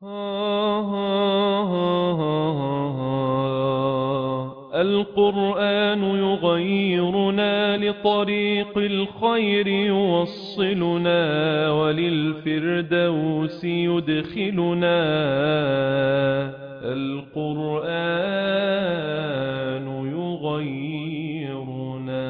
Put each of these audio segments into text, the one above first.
القرآن يغيرنا لطريق الخير يوصلنا وللفردوس يدخلنا القرآن يغيرنا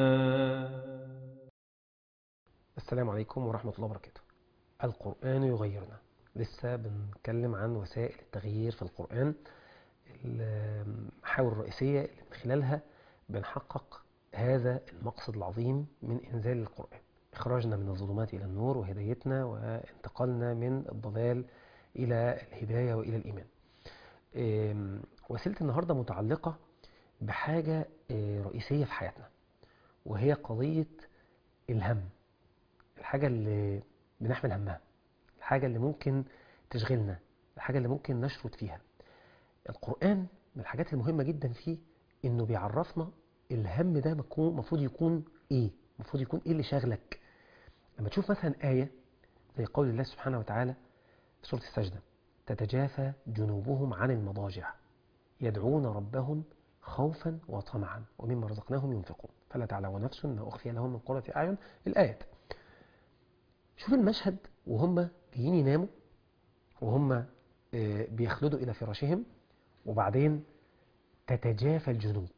السلام عليكم ورحمة الله وبركاته القرآن يغيرنا لسه بنتكلم عن وسائل التغيير في القرآن المحاور الرئيسية اللي من خلالها بنحقق هذا المقصد العظيم من إنزال القرآن إخراجنا من الظلمات إلى النور وهدايتنا وانتقالنا من الضلال إلى الهداية وإلى الإيمان وسيلة النهاردة متعلقة بحاجة رئيسية في حياتنا وهي قضية الهم الحاجة اللي بنحمل همها الحاجة اللي ممكن تشغلنا الحاجة اللي ممكن نشرد فيها القرآن من الحاجات المهمة جدا فيه انه بيعرفنا الهم ده المفروض يكون ايه المفروض يكون ايه اللي شاغلك لما تشوف مثلا آية زي قول الله سبحانه وتعالى في سورة السجدة تتجافى جنوبهم عن المضاجع يدعون ربهم خوفا وطمعا ومما رزقناهم ينفقون فلا تعلم نفس ما أخفي لهم من قرة أعين الآيات شوف المشهد وهم جايين يناموا وهم بيخلدوا إلى فراشهم وبعدين تتجافى الجنوب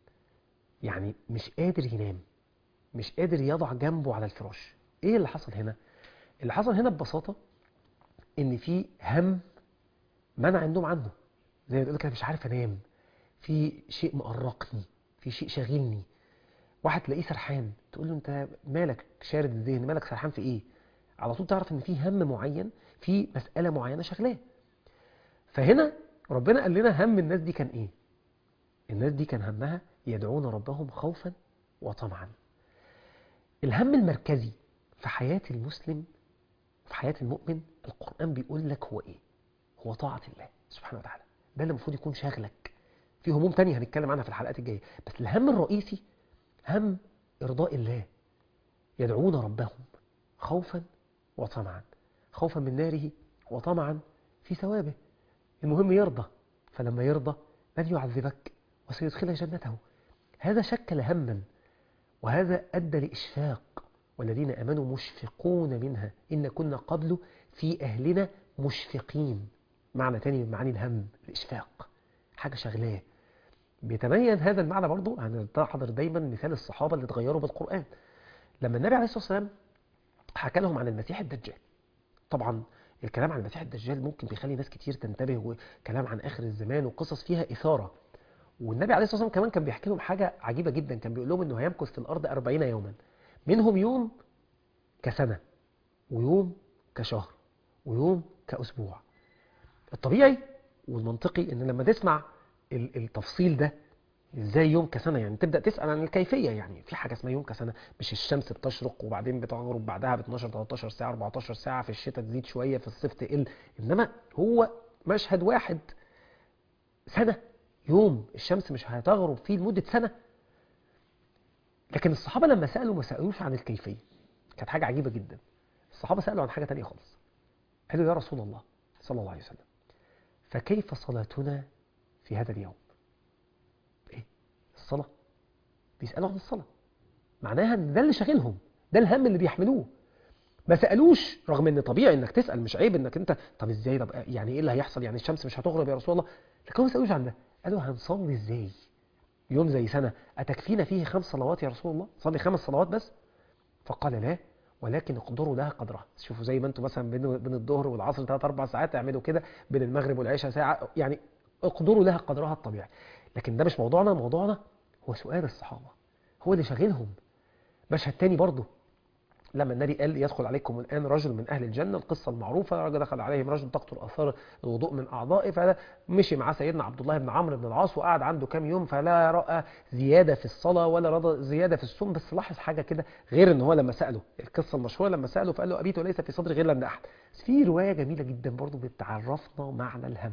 يعني مش قادر ينام مش قادر يضع جنبه على الفراش ايه اللي حصل هنا اللي حصل هنا ببساطة ان في هم منع النوم عنه زي ما تقول كده مش عارف انام في شيء مقرقني في شيء شاغلني واحد تلاقيه سرحان تقول له انت مالك شارد الذهن مالك سرحان في ايه على طول تعرف ان في هم معين في مسألة معينة شغلاه فهنا ربنا قال لنا هم الناس دي كان ايه الناس دي كان همها يدعون ربهم خوفا وطمعا الهم المركزي في حياة المسلم في حياة المؤمن القرآن بيقول لك هو ايه هو طاعة الله سبحانه وتعالى ده اللي المفروض يكون شاغلك في هموم تانية هنتكلم عنها في الحلقات الجاية بس الهم الرئيسي هم إرضاء الله يدعون ربهم خوفا وطمعا خوفا من ناره وطمعا في ثوابه المهم يرضى فلما يرضى لن يعذبك وسيدخلك جنته هذا شكل هما وهذا أدى لإشفاق والذين أمنوا مشفقون منها إن كنا قبل في أهلنا مشفقين معنى تاني من معاني الهم الإشفاق حاجة شغلاه بيتميز هذا المعنى برضو هنحضر دايما مثال الصحابة اللي اتغيروا بالقرآن لما النبي عليه الصلاة والسلام حكى لهم عن المسيح الدجال طبعا الكلام عن المسيح الدجال ممكن بيخلي ناس كتير تنتبه وكلام عن آخر الزمان وقصص فيها إثارة والنبي عليه الصلاة والسلام كمان كان بيحكي لهم حاجة عجيبة جدا كان بيقول لهم إنه هيمكث في الأرض 40 يوما منهم يوم كسنة ويوم كشهر ويوم كأسبوع الطبيعي والمنطقي إن لما تسمع التفصيل ده ازاي يوم كسنة يعني تبدأ تسأل عن الكيفية يعني في حاجة اسمها يوم كسنة مش الشمس بتشرق وبعدين بتغرب بعدها ب 12 13 ساعة 14 ساعة في الشتاء تزيد شوية في الصيف تقل إنما هو مشهد واحد سنة يوم الشمس مش هتغرب فيه لمدة سنة لكن الصحابة لما سألوا ما سألوش عن الكيفية كانت حاجة عجيبة جدا الصحابة سألوا عن حاجة تانية خالص قالوا يا رسول الله صلى الله عليه وسلم فكيف صلاتنا في هذا اليوم ايه الصلاة بيسألوا عن الصلاة معناها ان ده اللي شاغلهم ده الهم اللي بيحملوه ما سألوش رغم ان طبيعي انك تسأل مش عيب انك انت طب ازاي طب يعني ايه اللي هيحصل يعني الشمس مش هتغرب يا رسول الله لكن ما سألوش عن ده قالوا هنصلي ازاي يوم زي سنة أتكفينا فيه خمس صلوات يا رسول الله صلي خمس صلوات بس فقال لا ولكن اقدروا لها قدرها شوفوا زي ما انتم مثلا بين بين الظهر والعصر 3 4 ساعات اعملوا كده بين المغرب والعشاء ساعة يعني اقدروا لها قدرها الطبيعي لكن ده مش موضوعنا موضوعنا هو سؤال الصحابة هو اللي شاغلهم مشهد تاني برضه لما النبي قال يدخل عليكم الآن رجل من أهل الجنة القصة المعروفة رجل دخل عليهم رجل تقتل أثار الوضوء من أعضائه فمشي مع سيدنا عبد الله بن عمرو بن العاص وقعد عنده كام يوم فلا رأى زيادة في الصلاة ولا رأى زيادة في الصوم بس لاحظ حاجة كده غير ان هو لما سأله القصة المشهورة لما سأله فقال له أبيت وليس في صدري غير لم أحد في رواية جميلة جدا برضو بتعرفنا معنى الهم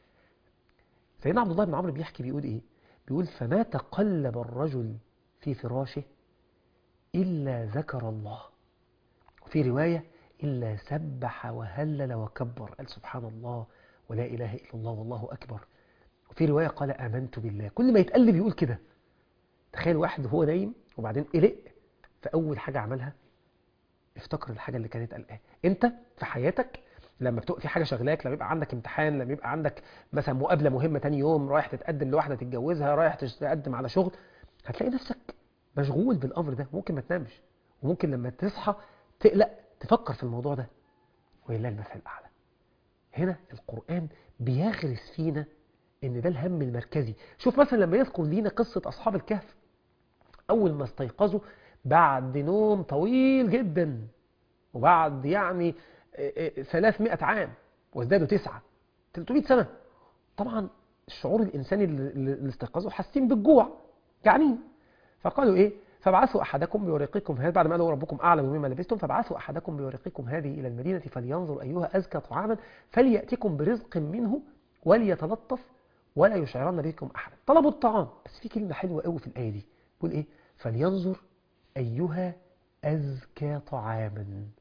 سيدنا عبد الله بن عمرو بيحكي بيقول إيه بيقول فما تقلب الرجل في فراشه إلا ذكر الله في رواية إلا سبح وهلل وكبر قال سبحان الله ولا إله إلا الله والله أكبر وفي رواية قال آمنت بالله كل ما يتقلب يقول كده تخيل واحد وهو نايم وبعدين قلق فأول حاجة عملها افتكر الحاجة اللي كانت قلقاه انت في حياتك لما بتبقى في حاجة شغلاك لما يبقى عندك امتحان لما يبقى عندك مثلا مقابلة مهمة تاني يوم رايح تتقدم لواحدة تتجوزها رايح تتقدم على شغل هتلاقي نفسك مشغول بالأمر ده ممكن ما تنامش وممكن لما تصحى تقلق تفكر في الموضوع ده ولله المثل الأعلى هنا القرآن بيغرس فينا ان ده الهم المركزي شوف مثلا لما يذكر لينا قصة أصحاب الكهف أول ما استيقظوا بعد نوم طويل جدا وبعد يعني 300 عام وازدادوا تسعة 300 سنة طبعا الشعور الإنساني اللي استيقظوا حاسين بالجوع جعانين فقالوا إيه فابعثوا أحدكم بورقكم هذا بعد ما قالوا ربكم أعلم مما لبستم فابعثوا أحدكم بورقكم هذه إلى المدينة فلينظر أيها أزكى طعاما فليأتكم برزق منه وليتلطف ولا يشعرن بكم أحدا طلبوا الطعام بس في كلمة حلوة قوي في الآية دي بيقول إيه فلينظر أيها أزكى طعاما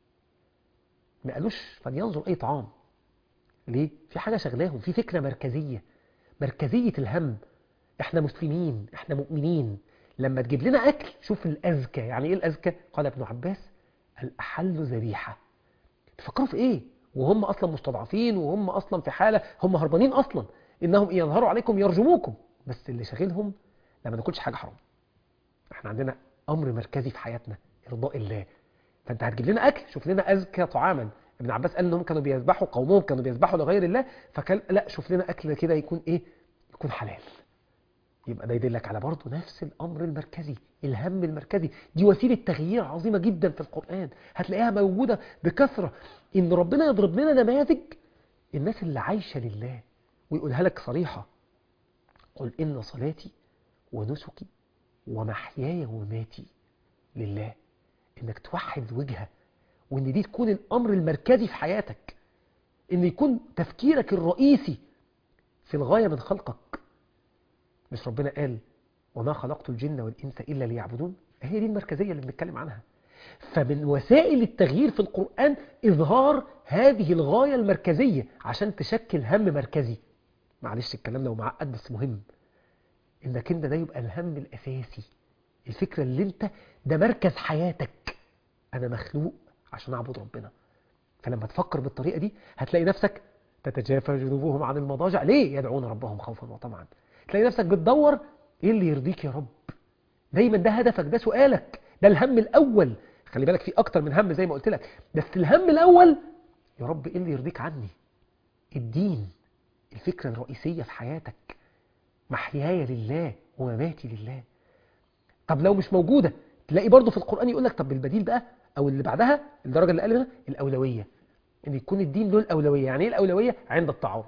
ما قالوش فلينظر أي طعام ليه؟ في حاجة شغلاهم في فكرة مركزية مركزية الهم احنا مسلمين احنا مؤمنين لما تجيب لنا أكل شوف الأزكى يعني إيه الأزكى؟ قال ابن عباس الأحل ذبيحة تفكروا في إيه؟ وهم أصلا مستضعفين وهم أصلا في حالة هم هربانين أصلا إنهم إن يظهروا عليكم يرجموكم بس اللي شاغلهم لما ناكلش حاجة حرام احنا عندنا أمر مركزي في حياتنا إرضاء الله فأنت هتجيب لنا أكل شوف لنا أزكى طعاما ابن عباس قال إنهم كانوا بيذبحوا قومهم كانوا بيذبحوا لغير الله فكان لا شوف لنا أكل كده يكون إيه يكون حلال يبقى ده يدلك على برضه نفس الأمر المركزي الهم المركزي دي وسيلة تغيير عظيمة جدا في القرآن هتلاقيها موجودة بكثرة إن ربنا يضرب لنا نماذج الناس اللي عايشة لله ويقولها لك صريحة قل إن صلاتي ونسكي ومحياي ومماتي لله إنك توحد وجهة وإن دي تكون الأمر المركزي في حياتك إن يكون تفكيرك الرئيسي في الغاية من خلقك مش ربنا قال وما خلقت الجن والإنس إلا ليعبدون هي دي المركزية اللي بنتكلم عنها فمن وسائل التغيير في القرآن إظهار هذه الغاية المركزية عشان تشكل هم مركزي معلش الكلام ده معقد بس مهم انك انت ده يبقى الهم الاساسي الفكرة اللي انت ده مركز حياتك انا مخلوق عشان اعبد ربنا فلما تفكر بالطريقة دي هتلاقي نفسك تتجافى جنوبهم عن المضاجع ليه يدعون ربهم خوفا وطمعا تلاقي نفسك بتدور ايه اللي يرضيك يا رب دايما ده هدفك ده سؤالك ده الهم الاول خلي بالك في اكتر من هم زي ما قلت لك بس الهم الاول يا رب ايه اللي يرضيك عني الدين الفكرة الرئيسية في حياتك محياي لله ومماتي لله طب لو مش موجودة تلاقي برضه في القرآن يقول لك طب البديل بقى أو اللي بعدها الدرجة اللي قال منها الأولوية إن يكون الدين له الأولوية يعني إيه الأولوية عند التعارض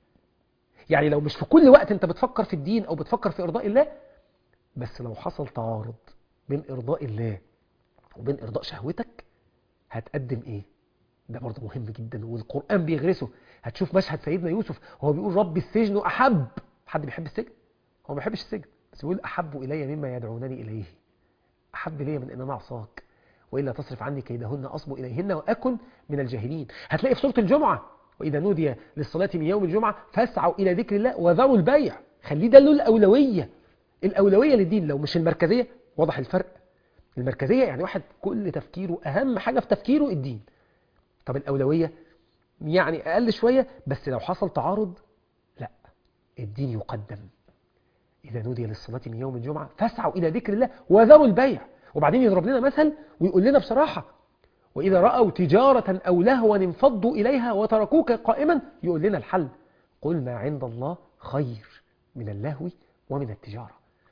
يعني لو مش في كل وقت أنت بتفكر في الدين أو بتفكر في إرضاء الله بس لو حصل تعارض بين إرضاء الله وبين إرضاء شهوتك هتقدم إيه ده برضه مهم جدا والقرآن بيغرسه هتشوف مشهد سيدنا يوسف هو بيقول رب السجن أحب حد بيحب السجن هو ما بيحبش السجن بس بيقول أحب إلي مما يدعونني إليه أحب إلي من أن أنا أعصاك وإلا تصرف عني كيدهن أصب إليهن وأكن من الجاهلين هتلاقي في سورة الجمعة وإذا نودي للصلاة من يوم الجمعة فاسعوا إلى ذكر الله وذروا البيع خليه ده له الأولوية الأولوية للدين لو مش المركزية واضح الفرق المركزية يعني واحد كل تفكيره أهم حاجة في تفكيره الدين طب الأولوية يعني أقل شوية بس لو حصل تعارض لا الدين يقدم إذا نودي للصلاة من يوم الجمعة فاسعوا إلى ذكر الله وذروا البيع وبعدين يضرب لنا مثل ويقول لنا بصراحة وإذا رأوا تجارة أو لهوا انفضوا إليها وتركوك قائما يقول لنا الحل قل ما عند الله خير من اللهو ومن التجارة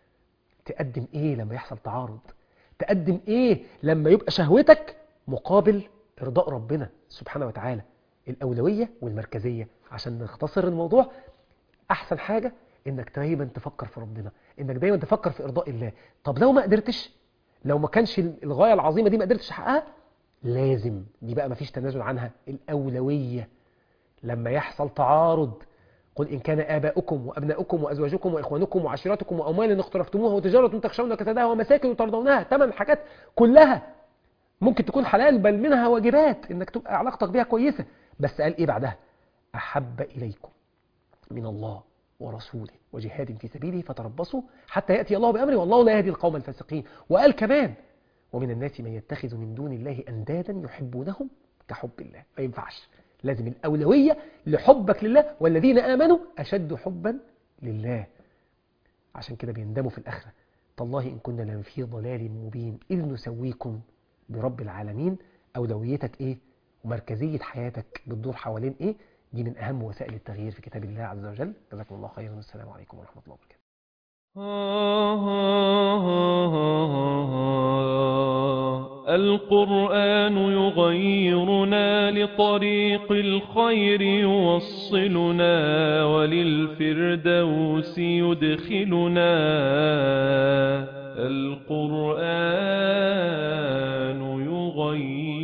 تقدم إيه لما يحصل تعارض تقدم إيه لما يبقى شهوتك مقابل إرضاء ربنا سبحانه وتعالى الأولوية والمركزية عشان نختصر الموضوع أحسن حاجة إنك دايما تفكر في ربنا إنك دايما تفكر في إرضاء الله طب لو ما قدرتش لو ما كانش الغاية العظيمة دي ما قدرتش تحققها لازم دي بقى ما فيش تنازل عنها الأولوية لما يحصل تعارض قل إن كان آباؤكم وأبناؤكم وأزواجكم وإخوانكم وعشيرتكم وأموال اقترفتموها وتجارة تخشون كسادها ومساكن ترضونها ثمان حاجات كلها ممكن تكون حلال بل منها واجبات انك تبقى علاقتك بيها كويسة بس قال ايه بعدها احب اليكم من الله ورسوله وجهاد في سبيله فتربصوا حتى يأتي الله بأمره والله لا يهدي القوم الفاسقين وقال كمان ومن الناس من يتخذ من دون الله أندادا يحبونهم كحب الله ما ينفعش لازم الأولوية لحبك لله والذين آمنوا أشد حبا لله عشان كده بيندموا في الآخرة تالله إن كنا لفي ضلال مبين إذ نسويكم برب العالمين أولويتك إيه ومركزية حياتك بتدور حوالين إيه دي من أهم وسائل التغيير في كتاب الله عز وجل جزاكم الله خيرا والسلام عليكم ورحمة الله وبركاته القرآن يغيرنا لطريق الخير يوصلنا وللفردوس يدخلنا القرآن يغيرنا